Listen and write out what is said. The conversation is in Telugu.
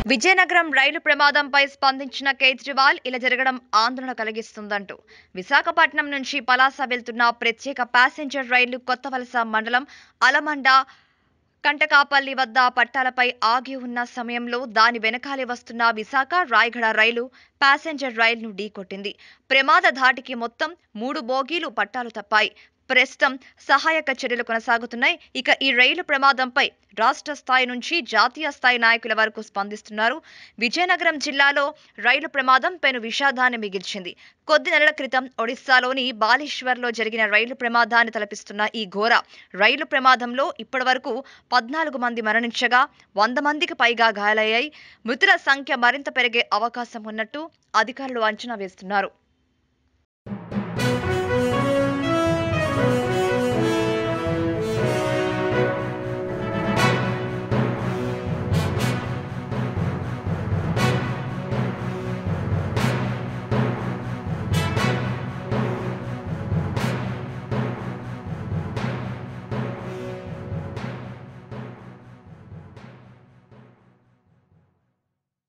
విజయనగరం రైలు ప్రమాదంపై స్పందించిన కేజ్రీవాల్ ఇలా జరగడం ఆందోళన కలిగిస్తుందంటూ విశాఖపట్నం నుంచి పలాస వెళ్తున్న ప్రత్యేక ప్యాసింజర్ రైలు కొత్తవలస మండలం అలమండ కంటకాపల్లి వద్ద పట్టాలపై ఆగి ఉన్న సమయంలో దాని వెనకాలే వస్తున్న విశాఖ రాయగడ రైలు ప్యాసింజర్ రైలును ఢీకొట్టింది ప్రమాద ధాటికి మొత్తం మూడు బోగీలు పట్టాలు తప్పాయి ప్రస్తుతం సహాయక చర్యలు కొనసాగుతున్నాయి ఇక ఈ రైలు ప్రమాదంపై రాష్ట్ర స్థాయి నుంచి జాతీయ స్థాయి నాయకుల వరకు స్పందిస్తున్నారు విజయనగరం జిల్లాలో రైలు ప్రమాదం పెను విషాదాన్ని మిగిల్చింది కొద్ది నెలల క్రితం ఒడిశాలోని బాలేశ్వర్లో జరిగిన రైలు ప్రమాదాన్ని తలపిస్తున్న ఈ ఘోర రైలు ప్రమాదంలో ఇప్పటివరకు పద్నాలుగు మంది మరణించగా వంద మందికి పైగా గాయాలయ్యాయి మృతుల సంఖ్య మరింత పెరిగే అవకాశం ఉన్నట్టు అధికారులు అంచనా వేస్తున్నారు